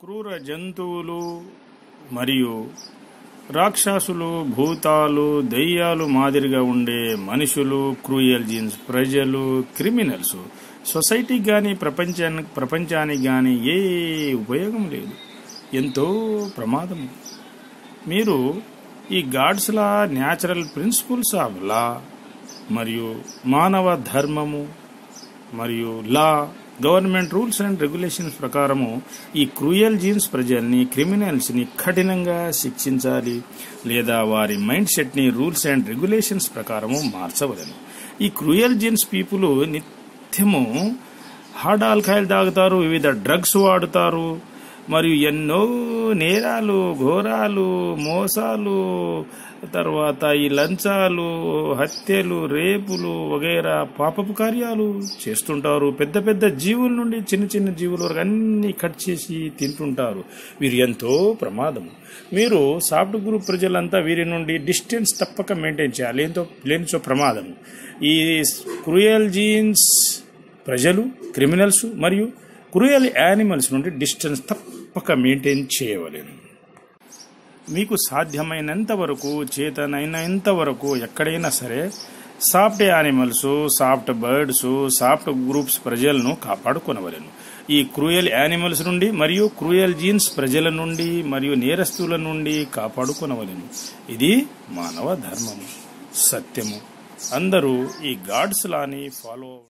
క్రూర జంతువులు మరియు రాక్షసులు భూతాలు దెయ్యాలు మాదిరిగా ఉండే మనుషులు క్రూయల్ జీన్స్ ప్రజలు క్రిమినల్స్ సొసైటీకి కానీ ప్రపంచానికి ప్రపంచానికి కానీ ఏ ఉపయోగం లేదు ఎంతో ప్రమాదం మీరు ఈ గాడ్స్లా న్యాచురల్ ప్రిన్సిపల్స్ ఆఫ్ లా మరియు మానవ ధర్మము మరియు law government rules and regulations ప్రకారము ఈ క్రూయల్ జీన్స్ ప్రజల్ని క్రిమినల్స్ని కఠినంగా శిక్షించాలి లేదా వారి మైండ్ సెట్ని రూల్స్ అండ్ రెగ్యులేషన్స్ ప్రకారము మార్చవలను ఈ క్రూయల్ జీన్స్ పీపుల్ నిత్యము హార్డ్ ఆల్కహాల్ తాగుతారు వివిధ డ్రగ్స్ వాడుతారు మరియు ఎన్నో నేరాలు ఘోరాలు మోసాలు తర్వాత ఈ లంచాలు హత్యలు రేపులు వగైరా పాపపు కార్యాలు చేస్తుంటారు పెద్ద పెద్ద జీవుల నుండి చిన్న చిన్న జీవుల వరకు అన్ని కట్ చేసి తింటుంటారు వీరు ఎంతో ప్రమాదం మీరు సాఫ్ట్ గ్రూప్ ప్రజలంతా వీరి నుండి డిస్టెన్స్ తప్పక మెయింటైన్ చేయాలి ఎంతో లేనిచో ప్రమాదం ఈ క్రూయల్ జీన్స్ ప్రజలు క్రిమినల్స్ మరియు క్రూయల్ యానిమల్స్ నుండి డిస్టెన్స్ తప్పక మెయింటైన్ చేయవలేను మీకు సాధ్యమైనంత వరకు చేతనైనంత వరకు ఎక్కడైనా సరే soft animals soft birds soft groups ప్రజలను కాపాడుకొనవలెను ఈ క్రూయల్ యానిమల్స్ నుండి మరియు క్రూయల్ జీన్స్ ప్రజల నుండి మరియు నేరస్తుల నుండి కాపాడుకొనవలెను ఇది మానవ ధర్మము సత్యము అందరూ ఈ గాడ్స్ లాని ఫాలో